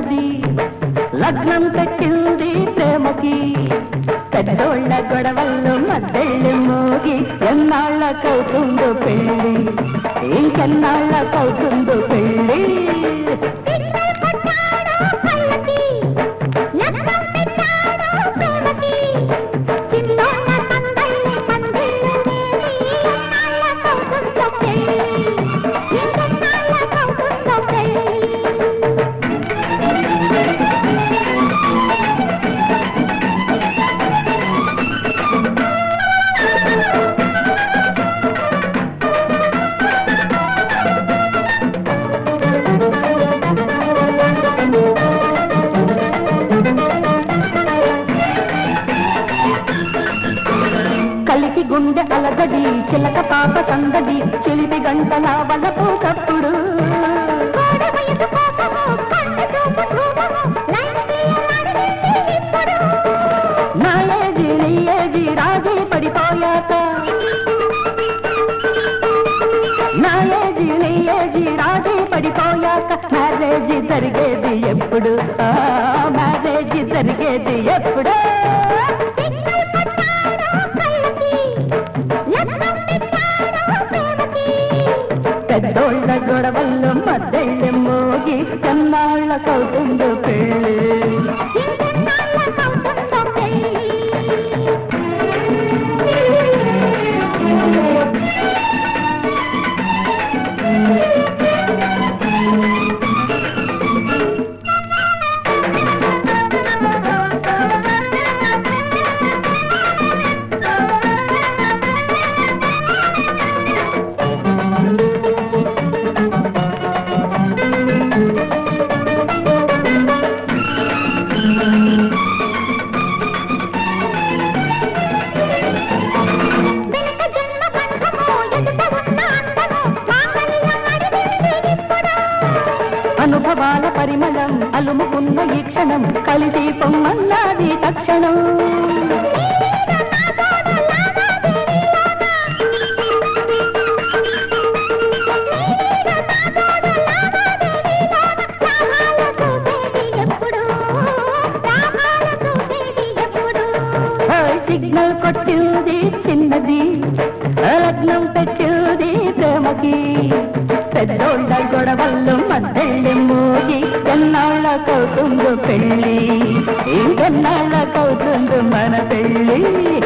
చిన్నది లగ్నం పెట్టింది ప్రేమకి పెద్దోళ్ళ గొడవల్లో మద్దెళ్ళు మోగి ఎన్నాళ్ళకవుతుందో పెళ్ళి ఇంకెన్నాళ్ళకవుతుందో పెళ్ళి కలికి గుండె అలజడి చిలక పాప సందడి చిలిపి గంటల వలపు తప్పుడు నా ఏజీ నీ ఏజీ రాజీ పడిపోయాక నా ఏజీ నీ ఏజీ రాజీ పడిపోయాక మ్యారేజీ జరిగేది ఎప్పుడు ఆ, మ్యారేజీ జరిగేది ఎప్పుడు పెద్దోళ్ళ గొడవల్లో మద్దెళ్ళ మోగి కన్నాళ్ళకవుతుందో పెళ్ళి అనుభవాల పరిమళం అలుముకున్న ఈ క్షణం కలిసి పొమ్మన్నది తక్షణం ఓయ్ సిగ్నల్ కొట్టింది చిన్నది లగ్నం పెట్టింది ప్రేమకి పెద్దోళ్ళ గొడవల్లో మద్దెళ్ళి మోగి ఎన్నాళ్ళకవుతుందో పెళ్ళి ఇంకెన్నాళ్ళకవుతుందో మన పెళ్ళి